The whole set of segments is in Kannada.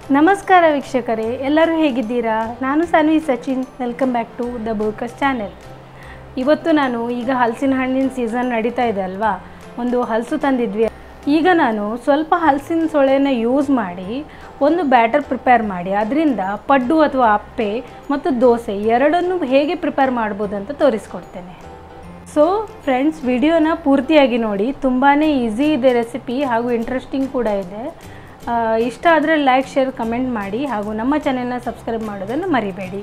ನಮಸ್ಕಾರ ವೀಕ್ಷಕರೇ ಎಲ್ಲರೂ ಹೇಗಿದ್ದೀರಾ ನಾನು Saanvi Sachin welcome back to the ಬೋರ್ಕಸ್ ಚಾನೆಲ್ ಇವತ್ತು ನಾನು ಈಗ ಹಲಸಿನ ಹಣ್ಣಿನ ಸೀಸನ್ ನಡೀತಾ ಇದೆ ಅಲ್ವಾ ಒಂದು ಹಲಸು ತಂದಿದ್ವಿ ಈಗ ನಾನು ಸ್ವಲ್ಪ ಹಲಸಿನ ಸೊಳೆನ ಯೂಸ್ ಮಾಡಿ ಒಂದು ಬ್ಯಾಟರ್ ಪ್ರಿಪೇರ್ ಮಾಡಿ ಅದರಿಂದ ಪಡ್ಡು ಅಥವಾ ಅಪ್ಪೆ ಮತ್ತು ದೋಸೆ ಎರಡನ್ನೂ ಹೇಗೆ ಪ್ರಿಪೇರ್ ಮಾಡ್ಬೋದು ಅಂತ ತೋರಿಸ್ಕೊಡ್ತೇನೆ ಸೊ ಫ್ರೆಂಡ್ಸ್ ವಿಡಿಯೋನ ಪೂರ್ತಿಯಾಗಿ ನೋಡಿ ತುಂಬಾ ಈಸಿ ಇದೆ ರೆಸಿಪಿ ಹಾಗೂ ಇಂಟ್ರೆಸ್ಟಿಂಗ್ ಕೂಡ ಇದೆ ಆ, ಇಷ್ಟ ಆದರೆ ಲೈಕ್ ಶೇರ್ ಕಮೆಂಟ್ ಮಾಡಿ ಹಾಗೂ ನಮ್ಮ ಚಾನೆಲ್ನ ಸಬ್ಸ್ಕ್ರೈಬ್ ಮಾಡೋದನ್ನು ಮರಿಬೇಡಿ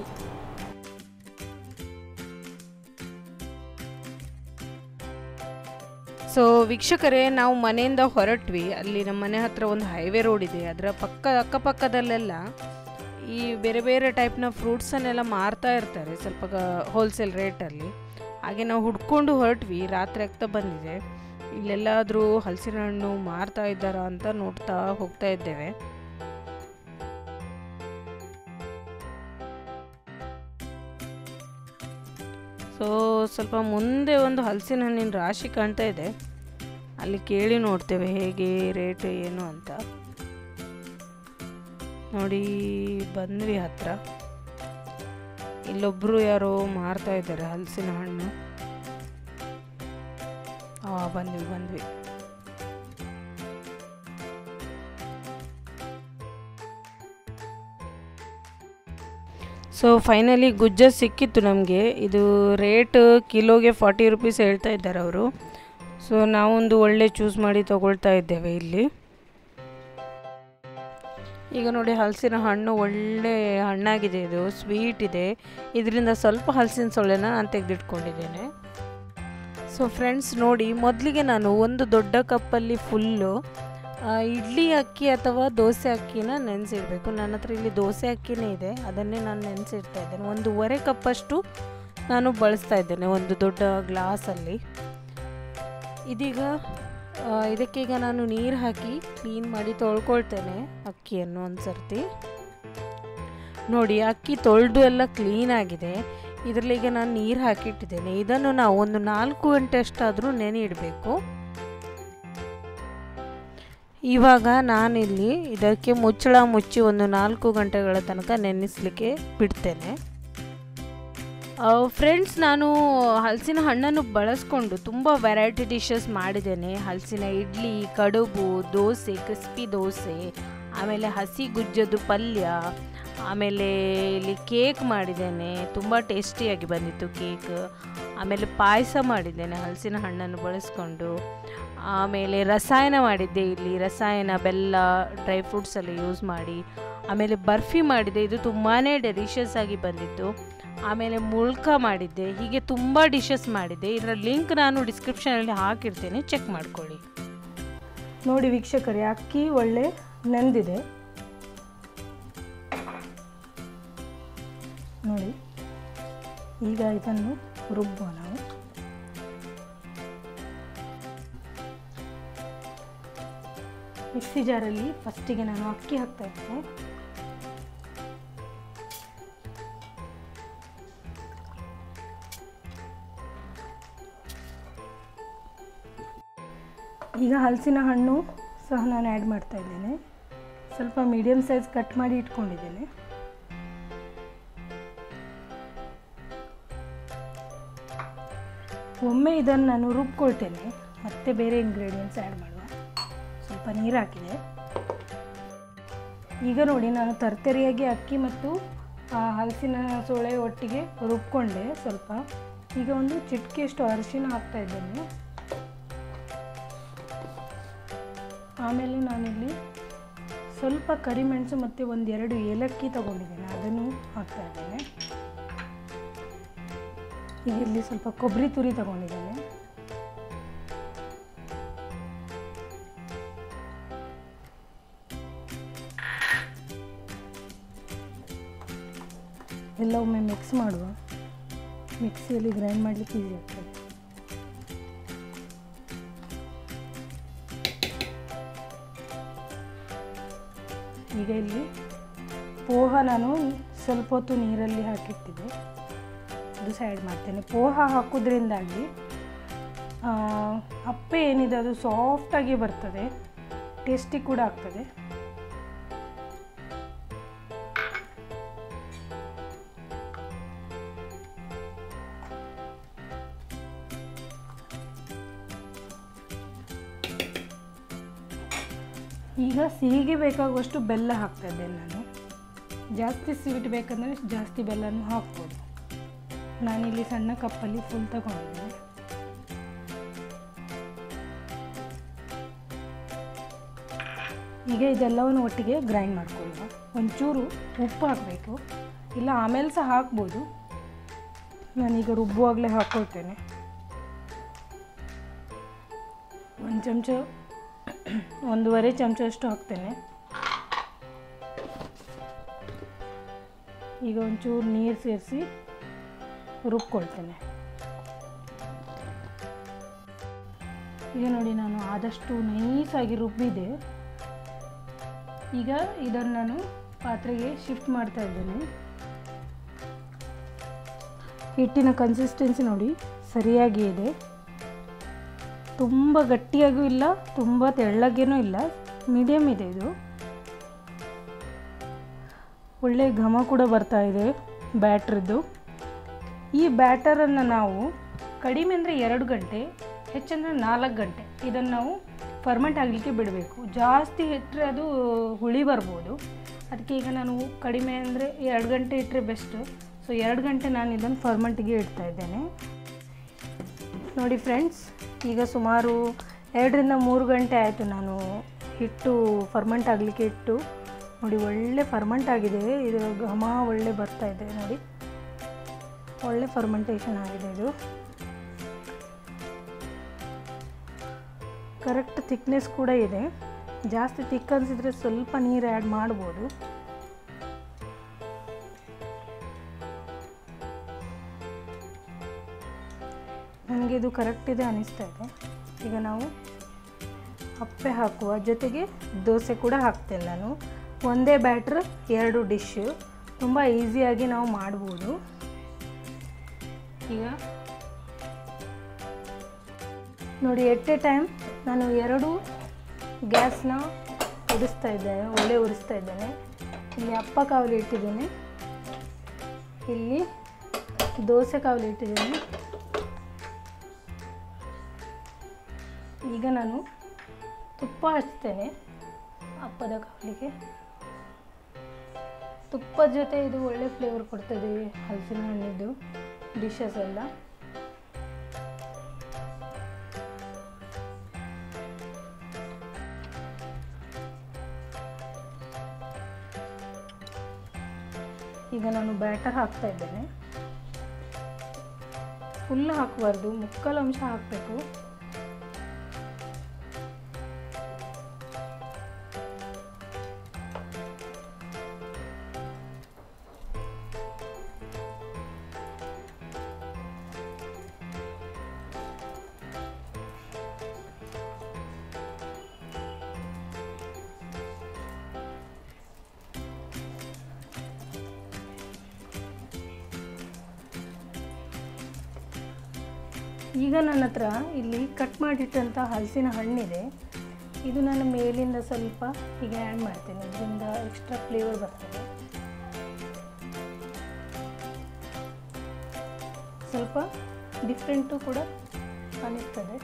ಸೊ ವೀಕ್ಷಕರೇ ನಾವು ಮನೆಯಿಂದ ಹೊರಟ್ವಿ ಅಲ್ಲಿ ನಮ್ಮ ಮನೆ ಹತ್ರ ಒಂದು ಹೈವೇ ರೋಡ್ ಇದೆ ಅದರ ಪಕ್ಕ ಅಕ್ಕಪಕ್ಕದಲ್ಲೆಲ್ಲ ಈ ಬೇರೆ ಬೇರೆ ಟೈಪ್ನ ಫ್ರೂಟ್ಸನ್ನೆಲ್ಲ ಮಾರ್ತಾ ಇರ್ತಾರೆ ಸ್ವಲ್ಪ ಹೋಲ್ಸೇಲ್ ರೇಟಲ್ಲಿ ಹಾಗೆ ನಾವು ಹುಡ್ಕೊಂಡು ಹೊರಟ್ವಿ ರಾತ್ರಿ ಆಗ್ತಾ ಬಂದಿದೆ ಇಲ್ಲೆಲ್ಲಾದರೂ ಹಲಸಿನ ಹಣ್ಣು ಮಾರ್ತಾ ಇದ್ದಾರಾ ಅಂತ ನೋಡ್ತಾ ಹೋಗ್ತಾ ಇದ್ದೇವೆ ಸೊ ಸ್ವಲ್ಪ ಮುಂದೆ ಒಂದು ಹಲಸಿನ ಹಣ್ಣಿನ ರಾಶಿ ಕಾಣ್ತಾ ಇದೆ ಅಲ್ಲಿ ಕೇಳಿ ನೋಡ್ತೇವೆ ಹೇಗೆ ರೇಟ್ ಏನು ಅಂತ ನೋಡಿ ಬಂದ್ವಿ ಹತ್ರ ಇಲ್ಲೊಬ್ರು ಯಾರೋ ಮಾರ್ತಾ ಇದ್ದಾರೆ ಹಲಸಿನ ಹಣ್ಣು ಆ ಬಂದ್ವಿ ಬಂದ್ವಿ ಸೊ ಫೈನಲಿ ಗುಜ್ಜ ಸಿಕ್ಕಿತ್ತು ನಮಗೆ ಇದು ರೇಟ್ ಕಿಲೋಗೆ ಫಾರ್ಟಿ ರುಪೀಸ್ ಹೇಳ್ತಾ ಇದ್ದಾರೆ ಅವರು ಸೊ ನಾವೊಂದು ಒಳ್ಳೆ ಚೂಸ್ ಮಾಡಿ ತಗೊಳ್ತಾ ಇದ್ದೇವೆ ಇಲ್ಲಿ ಈಗ ನೋಡಿ ಹಲಸಿನ ಹಣ್ಣು ಒಳ್ಳೆ ಹಣ್ಣಾಗಿದೆ ಇದು ಸ್ವೀಟ್ ಇದೆ ಇದರಿಂದ ಸ್ವಲ್ಪ ಹಲಸಿನ ಸೊಳ್ಳೆನ ನಾನು ತೆಗೆದಿಟ್ಕೊಂಡಿದ್ದೇನೆ ಸೊ ಫ್ರೆಂಡ್ಸ್ ನೋಡಿ ಮೊದಲಿಗೆ ನಾನು ಒಂದು ದೊಡ್ಡ ಕಪ್ಪಲ್ಲಿ ಫುಲ್ಲು ಇಡ್ಲಿ ಅಕ್ಕಿ ಅಥವಾ ದೋಸೆ ಅಕ್ಕಿನ ನೆನೆಸಿಡಬೇಕು ನನ್ನ ಹತ್ರ ಇಲ್ಲಿ ದೋಸೆ ಅಕ್ಕಿನೇ ಇದೆ ಅದನ್ನೇ ನಾನು ನೆನೆಸಿಡ್ತಾ ಇದ್ದೇನೆ ಒಂದೂವರೆ ಕಪ್ಪಷ್ಟು ನಾನು ಬಳಸ್ತಾ ಇದ್ದೇನೆ ಒಂದು ದೊಡ್ಡ ಗ್ಲಾಸಲ್ಲಿ ಇದೀಗ ಆ, ಇದಕ್ಕೀಗ ನಾನು ನೀರು ಹಾಕಿ ಕ್ಲೀನ್ ಮಾಡಿ ತೊಳ್ಕೊಳ್ತೇನೆ ಅಕ್ಕಿಯನ್ನು ಒಂದು ಸರ್ತಿ ನೋಡಿ ಅಕ್ಕಿ ತೊಳೆದು ಎಲ್ಲ ಕ್ಲೀನ್ ಆಗಿದೆ ಇದರಲ್ಲಿಗೆ ನಾನು ನೀರು ಹಾಕಿಟ್ಟಿದ್ದೇನೆ ಇದನ್ನು ನಾವು ಒಂದು ನಾಲ್ಕು ಗಂಟೆ ಅಷ್ಟಾದರೂ ನೆನೆ ಇಡಬೇಕು ಇವಾಗ ನಾನಿಲ್ಲಿ ಇದಕ್ಕೆ ಮುಚ್ಚಳ ಮುಚ್ಚಿ ಒಂದು ನಾಲ್ಕು ಗಂಟೆಗಳ ತನಕ ನೆನೆಸಲಿಕ್ಕೆ ಬಿಡ್ತೇನೆ ಫ್ರೆಂಡ್ಸ್ ನಾನು ಹಲಸಿನ ಹಣ್ಣನ್ನು ಬಳಸ್ಕೊಂಡು ತುಂಬ ವೆರೈಟಿ ಡಿಶಸ್ ಮಾಡಿದ್ದೇನೆ ಹಲಸಿನ ಇಡ್ಲಿ ಕಡುಬು ದೋಸೆ ಕ್ರಿಸ್ಪಿ ದೋಸೆ ಆಮೇಲೆ ಹಸಿ ಗುಜ್ಜದು ಪಲ್ಯ ಆಮೇಲೆ ಇಲ್ಲಿ ಕೇಕ್ ಮಾಡಿದ್ದೇನೆ ತುಂಬ ಟೇಸ್ಟಿಯಾಗಿ ಬಂದಿತ್ತು ಕೇಕ್ ಆಮೇಲೆ ಪಾಯಸ ಮಾಡಿದ್ದೇನೆ ಹಲಸಿನ ಹಣ್ಣನ್ನು ಬಳಸ್ಕೊಂಡು ಆಮೇಲೆ ರಸಾಯನ ಮಾಡಿದ್ದೆ ಇಲ್ಲಿ ರಸಾಯನ ಬೆಲ್ಲ ಡ್ರೈ ಫ್ರೂಟ್ಸ್ ಎಲ್ಲ ಯೂಸ್ ಮಾಡಿ ಆಮೇಲೆ ಬರ್ಫಿ ಮಾಡಿದ್ದೆ ಇದು ತುಂಬಾ ಡೆಲಿಷಿಯಸ್ ಆಗಿ ಬಂದಿತ್ತು ಆಮೇಲೆ ಮುಳ್ಕ ಮಾಡಿದ್ದೆ ಹೀಗೆ ತುಂಬ ಡಿಶಸ್ ಮಾಡಿದ್ದೆ ಇದರ ಲಿಂಕ್ ನಾನು ಡಿಸ್ಕ್ರಿಪ್ಷನಲ್ಲಿ ಹಾಕಿರ್ತೇನೆ ಚೆಕ್ ಮಾಡ್ಕೊಳ್ಳಿ ನೋಡಿ ವೀಕ್ಷಕರೇ ಅಕ್ಕಿ ಒಳ್ಳೆ ನೆಂದಿದೆ ನೋಡಿ ಈಗ ಇದನ್ನು ರುಬ್ಬುವ ನಾವು ಮಿಕ್ಸಿ ಜಾರಲ್ಲಿ ಫಸ್ಟಿಗೆ ನಾನು ಅಕ್ಕಿ ಹಾಕ್ತಾ ಇದ್ದೇನೆ ಈಗ ಹಲಸಿನ ಹಣ್ಣು ಸಹ ನಾನು ಆ್ಯಡ್ ಮಾಡ್ತಾ ಇದ್ದೇನೆ ಸ್ವಲ್ಪ ಮೀಡಿಯಮ್ ಸೈಜ್ ಕಟ್ ಮಾಡಿ ಇಟ್ಕೊಂಡಿದ್ದೇನೆ ಒಮ್ಮೆ ಇದನ್ನು ನಾನು ರುಬ್ಕೊಳ್ತೇನೆ ಮತ್ತೆ ಬೇರೆ ಇಂಗ್ರೀಡಿಯೆಂಟ್ಸ್ ಆ್ಯಡ್ ಮಾಡುವ ಸ್ವಲ್ಪ ನೀರು ಹಾಕಿದೆ ಈಗ ನೋಡಿ ನಾನು ತರ್ತರಿಯಾಗಿ ಅಕ್ಕಿ ಮತ್ತು ಆ, ಹಲಸಿನ ಸೋಳೆ ಒಟ್ಟಿಗೆ ರುಬ್ಕೊಂಡೆ ಸ್ವಲ್ಪ ಈಗ ಒಂದು ಚಿಟಿಕೆಯಷ್ಟು ಅರಿಶಿನ ಹಾಕ್ತಾ ಇದ್ದೇನೆ ಆಮೇಲೆ ನಾನಿಲ್ಲಿ ಸ್ವಲ್ಪ ಕರಿಮೆಣಸು ಮತ್ತು ಒಂದೆರಡು ಏಲಕ್ಕಿ ತಗೊಂಡಿದ್ದೇನೆ ಅದನ್ನು ಹಾಕ್ತಾ ಇದ್ದೇನೆ ಈಗ ಇಲ್ಲಿ ಸ್ವಲ್ಪ ಕೊಬ್ಬರಿ ತುರಿ ತಗೊಂಡಿದ್ದೇನೆ ಎಲ್ಲ ಒಮ್ಮೆ ಮಿಕ್ಸ್ ಮಾಡುವ ಮಿಕ್ಸಿಯಲ್ಲಿ ಗ್ರೈಂಡ್ ಮಾಡಲಿಕ್ಕೆ ಈಸಿ ಆಗ್ತದೆ ಈಗ ಇಲ್ಲಿ ಪೋಹ ನಾನು ಸ್ವಲ್ಪ ಹೊತ್ತು ನೀರಲ್ಲಿ ಹಾಕಿಟ್ಟಿದ್ದೆ ಅದು ಸೈಡ್ ಮಾಡ್ತೇನೆ ಪೋಹ ಹಾಕೋದ್ರಿಂದಾಗಿ ಆ, ಅಪ್ಪೆ ಏನಿದೆ ಅದು ಸಾಫ್ಟಾಗಿ ಬರ್ತದೆ ಟೇಸ್ಟಿ ಕೂಡ ಆಗ್ತದೆ ಈಗ ಸಿಹಿಗೆ ಬೇಕಾಗುವಷ್ಟು ಬೆಲ್ಲ ಹಾಕ್ತಾ ಇದ್ದೇನೆ ನಾನು ಜಾಸ್ತಿ ಸ್ವೀಟ್ ಬೇಕಂದರೆ ಜಾಸ್ತಿ ಬೆಲ್ಲನೂ ಹಾಕ್ಬೋದು ನಾನಿಲ್ಲಿ ಸಣ್ಣ ಕಪ್ಪಲ್ಲಿ ಫುಲ್ ತಗೊಂಡಿದ್ದೇನೆ ಈಗ ಇದೆಲ್ಲವನ್ನು ಒಟ್ಟಿಗೆ ಗ್ರೈಂಡ್ ಮಾಡ್ಕೊಳ್ಳುವ ಒಂಚೂರು ಉಪ್ಪು ಹಾಕಬೇಕು ಇಲ್ಲ ಆಮೇಲೆ ಸಹ ಹಾಕ್ಬೋದು ನಾನೀಗ ರುಬ್ಬುವಾಗಲೇ ಹಾಕ್ಕೊಳ್ತೇನೆ ಒಂದು ಚಮಚ ಒಂದೂವರೆ ಚಮಚದಷ್ಟು ಹಾಕ್ತೇನೆ ಈಗ ಒಂಚೂರು ನೀರು ಸೇರಿಸಿ ರುಬ್ಕೊಳ್ತೇನೆ ಈಗ ನೋಡಿ ನಾನು ಆದಷ್ಟು ನೈಸಾಗಿ ರುಬ್ಬಿದೆ ಈಗ ಇದನ್ನು ನಾನು ಪಾತ್ರೆಗೆ ಶಿಫ್ಟ್ ಮಾಡ್ತಾ ಇದ್ದೇನೆ ಹಿಟ್ಟಿನ ಕನ್ಸಿಸ್ಟೆನ್ಸಿ ನೋಡಿ ಸರಿಯಾಗಿ ಇದೆ ತುಂಬ ಗಟ್ಟಿಯಾಗೂ ಇಲ್ಲ ತುಂಬ ತೆಳ್ಳಗೇನೂ ಇಲ್ಲ ಮೀಡಿಯಮ್ ಇದೆ ಇದು ಒಳ್ಳೆಯ ಘಮ ಕೂಡ ಬರ್ತಾ ಇದೆ ಬ್ಯಾಟ್ರದ್ದು ಈ ಬ್ಯಾಟರನ್ನು ನಾವು ಕಡಿಮೆ ಅಂದರೆ ಎರಡು ಗಂಟೆ ಹೆಚ್ಚಂದರೆ ನಾಲ್ಕು ಗಂಟೆ ಇದನ್ನು ನಾವು ಫರ್ಮೆಂಟ್ ಆಗಲಿಕ್ಕೆ ಬಿಡಬೇಕು ಜಾಸ್ತಿ ಇಟ್ಟರೆ ಅದು ಹುಳಿ ಬರ್ಬೋದು ಅದಕ್ಕೆ ಈಗ ನಾನು ಕಡಿಮೆ ಅಂದರೆ ಎರಡು ಗಂಟೆ ಇಟ್ಟರೆ ಬೆಸ್ಟ್ ಸೊ ಎರಡು ಗಂಟೆ ನಾನು ಇದನ್ನು ಫರ್ಮೆಂಟಿಗೆ ಇಡ್ತಾ ಇದ್ದೇನೆ ನೋಡಿ ಫ್ರೆಂಡ್ಸ್ ಈಗ ಸುಮಾರು ಎರಡರಿಂದ ಮೂರು ಗಂಟೆ ಆಯಿತು ನಾನು ಹಿಟ್ಟು ಫರ್ಮೆಂಟ್ ಆಗಲಿಕ್ಕೆ ಇಟ್ಟು ನೋಡಿ ಒಳ್ಳೆ ಫರ್ಮೆಂಟ್ ಆಗಿದೆ ಇದು ಘಮ ಒಳ್ಳೆ ಬರ್ತಾ ಇದೆ ನೋಡಿ ಒಳ್ಳೆ ಫರ್ಮೆಂಟೇಷನ್ ಆಗಿದೆ ಇದು ಕರೆಕ್ಟ್ ಥಿಕ್ನೆಸ್ ಕೂಡ ಇದೆ ಜಾಸ್ತಿ ಥಿಕ್ ಅನಿಸಿದ್ರೆ ಸ್ವಲ್ಪ ನೀರು ಆ್ಯಡ್ ಮಾಡ್ಬೋದು ನನಗೆ ಇದು ಕರೆಕ್ಟ್ ಇದೆ ಅನಿಸ್ತಾ ಇದೆ ಈಗ ನಾವು ಅಪ್ಪೆ ಹಾಕುವ ಜೊತೆಗೆ ದೋಸೆ ಕೂಡ ಹಾಕ್ತೇನೆ ನಾನು ಒಂದೇ ಬ್ಯಾಟ್ರ್ ಎರಡು ಡಿಶ್ಶು ತುಂಬ ಈಸಿಯಾಗಿ ನಾವು ಮಾಡ್ಬೋದು ಈಗ ನೋಡಿ ಎಟ್ ಎ ಟೈಮ್ ನಾನು ಎರಡು ಗ್ಯಾಸ್ನ ಉರಿಸ್ತಾ ಇದ್ದೇನೆ ಒಳ್ಳೆ ಉರಿಸ್ತಾ ಇದ್ದೇನೆ ಇಲ್ಲಿ ಅಪ್ಪ ಕಾವಲಿ ಇಟ್ಟಿದ್ದೇನೆ ಇಲ್ಲಿ ದೋಸೆ ಕಾವಲಿ ಇಟ್ಟಿದ್ದೇನೆ ಈಗ ನಾನು ತುಪ್ಪ ಹಚ್ತೇನೆ ಅಪ್ಪದ ಕಾವಲಿಗೆ ತುಪ್ಪದ ಜೊತೆ ಇದು ಒಳ್ಳೆ ಫ್ಲೇವರ್ ಕೊಡ್ತದೆ ಹಲಸಿನ ಹಣ್ಣಿದ್ದು ಡಿಶಸ್ ಎಲ್ಲ ಈಗ ನಾನು ಬ್ಯಾಟರ್ ಹಾಕ್ತಾ ಇದ್ದೇನೆ ಫುಲ್ ಹಾಕಬಾರ್ದು ಮುಕ್ಕಾಲು ಅಂಶ ಹಾಕಬೇಕು ಈಗ ನನ್ನ ಹತ್ರ ಇಲ್ಲಿ ಕಟ್ ಮಾಡಿಟ್ಟಂಥ ಹಲಸಿನ ಹಣ್ಣಿದೆ ಇದು ನಾನು ಮೇಲಿಂದ ಸ್ವಲ್ಪ ಹೀಗೆ ಆ್ಯಡ್ ಮಾಡ್ತೇನೆ ಇದರಿಂದ ಎಕ್ಸ್ಟ್ರಾ ಫ್ಲೇವರ್ ಬರ್ತದೆ ಸ್ವಲ್ಪ ಡಿಫ್ರೆಂಟು ಕೂಡ ಅನಿಸ್ತದೆ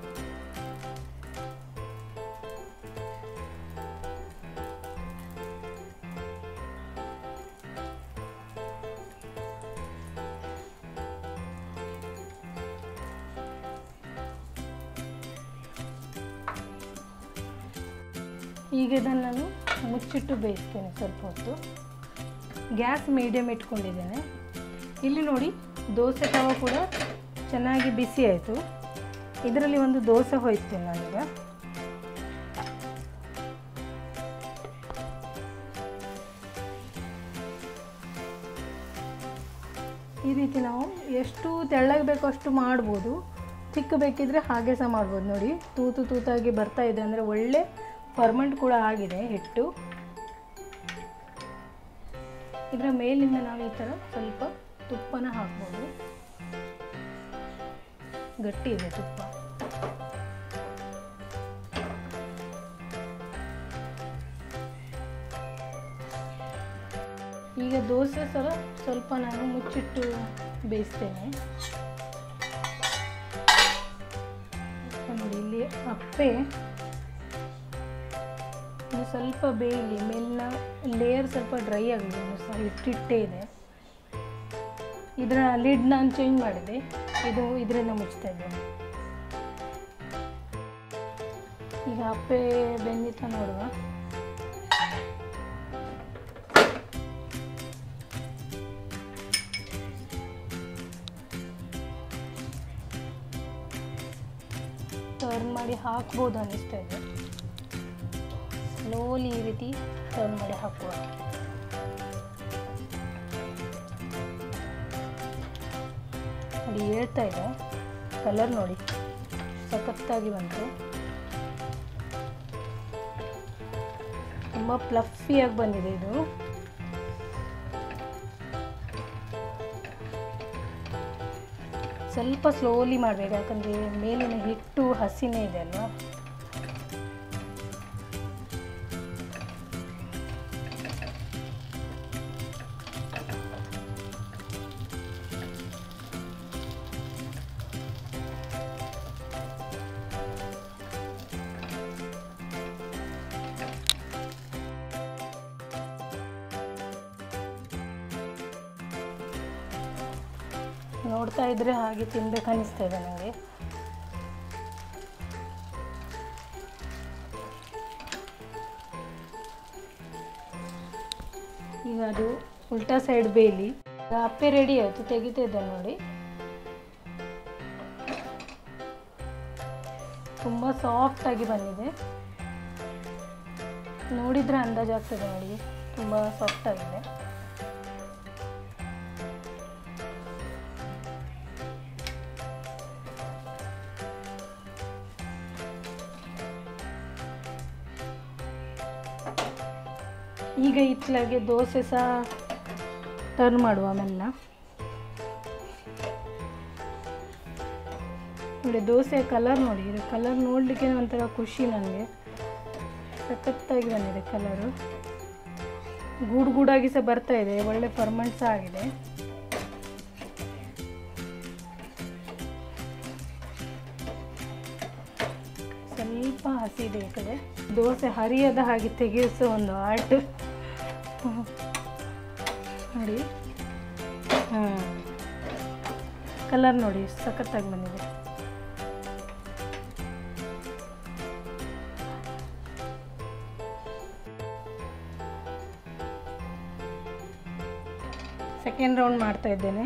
ಈಗ ಇದನ್ನು ನಾನು ಮುಚ್ಚಿಟ್ಟು ಬೇಯಿಸ್ತೇನೆ ಸ್ವಲ್ಪ ಹೊತ್ತು ಗ್ಯಾಸ್ ಮೀಡಿಯಮ್ ಇಟ್ಕೊಂಡಿದ್ದೇನೆ ಇಲ್ಲಿ ನೋಡಿ ದೋಸೆ ತವ ಕೂಡ ಚೆನ್ನಾಗಿ ಬಿಸಿ ಆಯಿತು ಇದರಲ್ಲಿ ಒಂದು ದೋಸೆ ಹೋಯ್ತೇನೆ ನಾನೀಗ ಈ ರೀತಿ ನಾವು ಎಷ್ಟು ತೆಳ್ಳಗೆ ಬೇಕೋ ಅಷ್ಟು ಮಾಡ್ಬೋದು ಚಿಕ್ಕ ಬೇಕಿದ್ರೆ ಹಾಗೆ ಸಹ ಮಾಡ್ಬೋದು ನೋಡಿ ತೂತು ತೂತಾಗಿ ಬರ್ತಾ ಇದೆ ಅಂದರೆ ಒಳ್ಳೆ ಫರ್ಮೆಂಟ್ ಕೂಡ ಆಗಿದೆ ಹಿಟ್ಟು ಇದರ ಮೇಲಿಂದ ನಾವು ಈ ಥರ ಸ್ವಲ್ಪ ತುಪ್ಪನ ಹಾಕ್ಬೋದು ಗಟ್ಟಿ ಇದೆ ತುಪ್ಪ ಈಗ ದೋಸೆ ಸಹ ಸ್ವಲ್ಪ ನಾನು ಮುಚ್ಚಿಟ್ಟು ಬೇಯಿಸ್ತೇನೆ ನೋಡಿ ಇಲ್ಲಿ ಅಪ್ಪೆ ಇನ್ನು ಸ್ವಲ್ಪ ಬೇಯಲಿ ಮೇಲಿನ ಲೇಯರ್ ಸ್ವಲ್ಪ ಡ್ರೈ ಆಗಲಿ ಇನ್ನು ಸಹ ಹಿಟ್ಟಿಟ್ಟೇ ಇದೆ ಇದರ ಲಿಡ್ ನಾನು ಚೇಂಜ್ ಮಾಡಿದೆ ಇದು ಇದರಿಂದ ಮುಚ್ತಾ ಇದ್ದೇನೆ ಈಗ ಅಪ್ಪೆ ಬೆಂದಿತ್ತ ನೋಡುವ ಟರ್ನ್ ಮಾಡಿ ಹಾಕ್ಬೋದು ಅನ್ನಿಸ್ತಾ ಇದೆ ಸ್ಲೋಲಿ ಈ ರೀತಿ ಟರ್ನ್ ಮಾಡಿ ಹಾಕುವ ನೋಡಿ ಹೇಳ್ತಾ ಇದೆ ಕಲರ್ ನೋಡಿ ಸಖತ್ತಾಗಿ ಬಂತು ತುಂಬ ಪ್ಲಫಿಯಾಗಿ ಬಂದಿದೆ ಇದು ಸ್ವಲ್ಪ ಸ್ಲೋಲಿ ಮಾಡಬೇಕು ಯಾಕಂದರೆ ಮೇಲಿನ ಹಿಟ್ಟು ಹಸಿನೇ ಇದೆ ಅಲ್ವಾ ನೋಡ್ತಾ ಇದ್ರೆ ಹಾಗೆ ತಿನ್ಬೇಕು ಅನಿಸ್ತಾ ಇದೆ ನನಗೆ ಈಗ ಅದು ಉಲ್ಟಾ ಸೈಡ್ ಬೇಯಲಿ ಈಗ ಅಪ್ಪೆ ರೆಡಿ ಆಯಿತು ತೆಗಿತಾ ಇದ್ದೆ ನೋಡಿ ತುಂಬ ಸಾಫ್ಟಾಗಿ ಬಂದಿದೆ ನೋಡಿದರೆ ಅಂದಾಜಾಗ್ತದೆ ನೋಡಿ ತುಂಬ ಸಾಫ್ಟ್ ಆಗಿದೆ ಈಗ ಇತ್ಲಾಗೆ ದೋಸೆ ಸಹ ಟರ್ನ್ ಮಾಡುವ ಮೆಲ್ಲ ನೋಡಿ ದೋಸೆ ಕಲರ್ ನೋಡಿ ಇದು ಕಲರ್ ನೋಡಲಿಕ್ಕೆ ಒಂಥರ ಖುಷಿ ನನಗೆ ಸಖತ್ತಾಗಿ ಬಂದಿದೆ ಕಲರು ಗೂಡು ಗೂಡಾಗಿ ಸಹ ಬರ್ತಾ ಇದೆ ಒಳ್ಳೆ ಪರ್ಮೆಂಟ್ ಸಹ ಆಗಿದೆ ಸ್ವಲ್ಪ ಹಸಿ ಇದೆ ಈ ಕಡೆ ದೋಸೆ ಹರಿಯದ ಹಾಗೆ ತೆಗೆಸೋ ಒಂದು ಆರ್ಟ್ ನೋಡಿ ಹಾಂ ಕಲರ್ ನೋಡಿ ಸಖತ್ತಾಗಿ ಬಂದಿದೆ ಸೆಕೆಂಡ್ ರೌಂಡ್ ಮಾಡ್ತಾ ಇದ್ದೇನೆ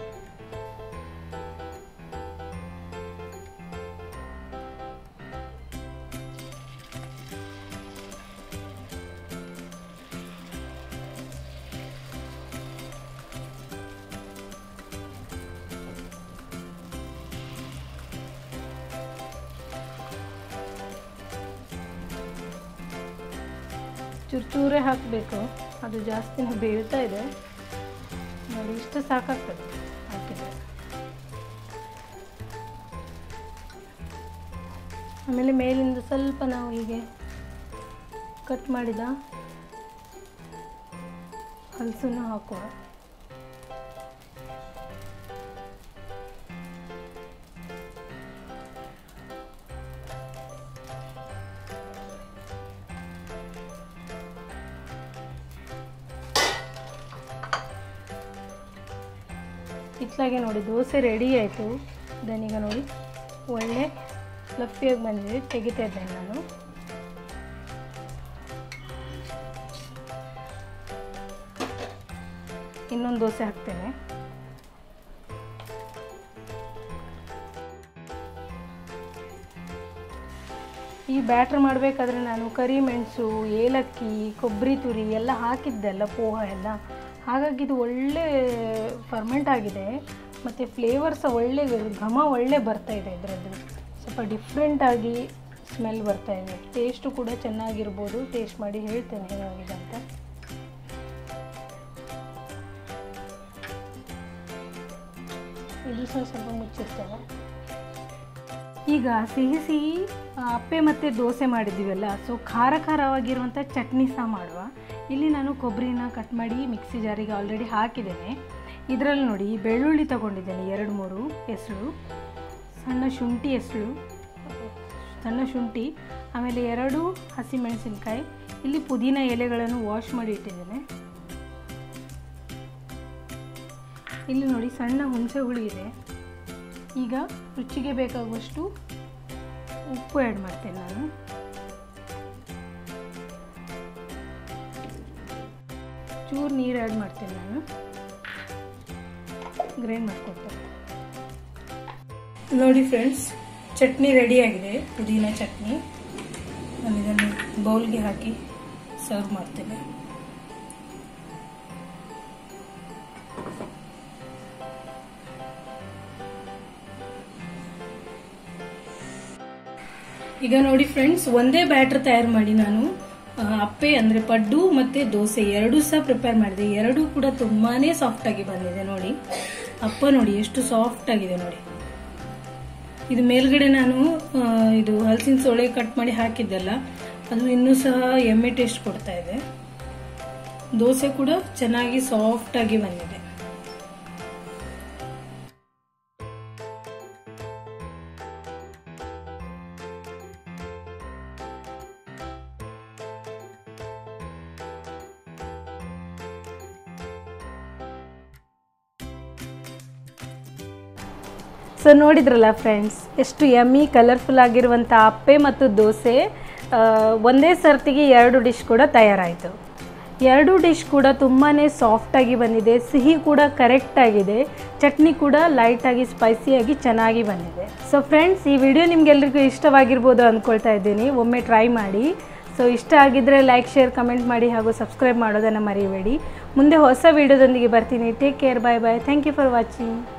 ಚೂರೇ ಹಾಕಬೇಕು ಅದು ಜಾಸ್ತಿನೇ ಬೇಳ್ತಾ ಇದೆ ನೋಡಿ ಇಷ್ಟು ಸಾಕಾಗ್ತದೆ ಹಾಕಿದ್ರೆ ಆಮೇಲೆ ಮೇಲಿಂದ ಸ್ವಲ್ಪ ನಾವು ಹೀಗೆ ಕಟ್ ಮಾಡಿದ ಹಲಸನ್ನು ಹಾಕುವ ಇತ್ಲಾಗೆ ನೋಡಿ ದೋಸೆ ರೆಡಿ ಆಯಿತು ಈಗ ನೋಡಿ ಒಳ್ಳೆ ಫ್ಲಫಿಯಾಗಿ ಬಂದಿದೆ ತೆಗಿತಾ ಇದ್ದೇನೆ ನಾನು ಇನ್ನೊಂದು ದೋಸೆ ಹಾಕ್ತೇನೆ ಈ ಬ್ಯಾಟ್ರ್ ಮಾಡಬೇಕಾದ್ರೆ ನಾನು ಕರಿಮೆಣಸು ಏಲಕ್ಕಿ ಕೊಬ್ಬರಿ ತುರಿ ಎಲ್ಲ ಹಾಕಿದ್ದೆಲ್ಲ ಪೋಹ ಎಲ್ಲ ಹಾಗಾಗಿ ಇದು ಒಳ್ಳೆ ಫರ್ಮೆಂಟ್ ಆಗಿದೆ ಮತ್ತು ಫ್ಲೇವರ್ ಸಹ ಒಳ್ಳೆ ಘಮ ಒಳ್ಳೆ ಬರ್ತಾ ಇದೆ ಇದರದ್ದು ಸ್ವಲ್ಪ ಡಿಫ್ರೆಂಟಾಗಿ ಸ್ಮೆಲ್ ಬರ್ತಾ ಇದೆ ಟೇಸ್ಟು ಕೂಡ ಚೆನ್ನಾಗಿರ್ಬೋದು ಟೇಸ್ಟ್ ಮಾಡಿ ಹೇಳ್ತೇನೆ ಹೇಗಾಗಿದೆ ಅಂತ ಇದು ಸಹ ಸ್ವಲ್ಪ ಮುಚ್ಚಿರ್ತೇನೆ ಈಗ ಸಿಹಿ ಸಿಹಿ ಆ, ಅಪ್ಪೆ ಮತ್ತು ದೋಸೆ ಮಾಡಿದ್ದೀವಲ್ಲ ಸೊ ಖಾರ ಖಾರವಾಗಿರುವಂಥ ಚಟ್ನಿ ಸಹ ಮಾಡುವ ಇಲ್ಲಿ ನಾನು ಕೊಬ್ಬರಿನ ಕಟ್ ಮಾಡಿ ಮಿಕ್ಸಿ ಜಾರಿಗೆ ಆಲ್ರೆಡಿ ಹಾಕಿದ್ದೇನೆ ಇದರಲ್ಲಿ ನೋಡಿ ಬೆಳ್ಳುಳ್ಳಿ ತಗೊಂಡಿದ್ದೇನೆ ಎರಡು ಮೂರು ಹೆಸರು ಸಣ್ಣ ಶುಂಠಿ ಹೆಸರು ಸಣ್ಣ ಶುಂಠಿ ಆಮೇಲೆ ಎರಡು ಹಸಿಮೆಣಸಿನ್ಕಾಯಿ ಇಲ್ಲಿ ಪುದೀನ ಎಲೆಗಳನ್ನು ವಾಶ್ ಮಾಡಿ ಇಟ್ಟಿದ್ದೇನೆ ಇಲ್ಲಿ ನೋಡಿ ಸಣ್ಣ ಹುಣಸೆ ಹುಳಿ ಇದೆ ಈಗ ರುಚಿಗೆ ಬೇಕಾಗುವಷ್ಟು ಉಪ್ಪು ಆ್ಯಡ್ ಮಾಡ್ತೇನೆ ನಾನು ಚೂರು ನೀರು ಆ್ಯಡ್ ಮಾಡ್ತೇನೆ ನಾನು ಗ್ರೈಂಡ್ ಮಾಡ್ಕೊಳ್ತೇನೆ ನೋಡಿ ಫ್ರೆಂಡ್ಸ್ ಚಟ್ನಿ ರೆಡಿಯಾಗಿದೆ ಪುದೀನ ಚಟ್ನಿ ನಾನು ಇದನ್ನು ಬೌಲ್ಗೆ ಹಾಕಿ ಸರ್ವ್ ಮಾಡ್ತೇನೆ ಈಗ ನೋಡಿ ಫ್ರೆಂಡ್ಸ್ ಒಂದೇ ಬ್ಯಾಟರ್ ತಯಾರು ಮಾಡಿ ನಾನು ಆ, ಅಪ್ಪೆ ಅಂದ್ರೆ ಪಡ್ಡು ಮತ್ತೆ ದೋಸೆ ಎರಡೂ ಸಹ ಪ್ರಿಪೇರ್ ಮಾಡಿದೆ ಎರಡೂ ಕೂಡ ತುಂಬಾನೇ ಸಾಫ್ಟ್ ಆಗಿ ಬಂದಿದೆ ನೋಡಿ ಅಪ್ಪ ನೋಡಿ ಎಷ್ಟು ಸಾಫ್ಟ್ ಆಗಿದೆ ನೋಡಿ ಇದು ಮೇಲ್ಗಡೆ ನಾನು ಆ, ಇದು ಹಲಸಿನ ಸೊಳೆ ಕಟ್ ಮಾಡಿ ಹಾಕಿದ್ದೆಲ್ಲ ಅದು ಇನ್ನೂ ಸಹ ಎಮ್ಮೆ ಟೇಸ್ಟ್ ಕೊಡ್ತಾ ಇದೆ ದೋಸೆ ಕೂಡ ಚೆನ್ನಾಗಿ ಸಾಫ್ಟ್ ಆಗಿ ಬಂದಿದೆ ಸೊ ನೋಡಿದ್ರಲ್ಲ ಫ್ರೆಂಡ್ಸ್ ಎಷ್ಟು ಯಮ್ಮಿ ಕಲರ್ಫುಲ್ ಆಗಿರುವಂಥ ಅಪ್ಪೆ ಮತ್ತು ದೋಸೆ ಆ, ಒಂದೇ ಸರ್ತಿಗೆ ಎರಡು ಡಿಶ್ ಕೂಡ ತಯಾರಾಯಿತು ಎರಡು ಡಿಶ್ ಕೂಡ ತುಂಬಾ ಸಾಫ್ಟಾಗಿ ಬಂದಿದೆ ಸಿಹಿ ಕೂಡ ಕರೆಕ್ಟ್ ಆಗಿದೆ ಚಟ್ನಿ ಕೂಡ ಲೈಟಾಗಿ ಸ್ಪೈಸಿಯಾಗಿ ಚೆನ್ನಾಗಿ ಬಂದಿದೆ ಸೊ ಫ್ರೆಂಡ್ಸ್ ಈ ವಿಡಿಯೋ ನಿಮಗೆಲ್ರಿಗೂ ಇಷ್ಟವಾಗಿರ್ಬೋದು ಅಂದ್ಕೊಳ್ತಾ ಇದ್ದೀನಿ ಒಮ್ಮೆ ಟ್ರೈ ಮಾಡಿ ಸೊ ಇಷ್ಟ ಆಗಿದ್ದರೆ ಲೈಕ್ ಶೇರ್ ಕಮೆಂಟ್ ಮಾಡಿ ಹಾಗೂ ಸಬ್ಸ್ಕ್ರೈಬ್ ಮಾಡೋದನ್ನು ಮರಿಬೇಡಿ ಮುಂದೆ ಹೊಸ ವಿಡಿಯೋದೊಂದಿಗೆ ಬರ್ತೀನಿ take care bye bye thank you for watching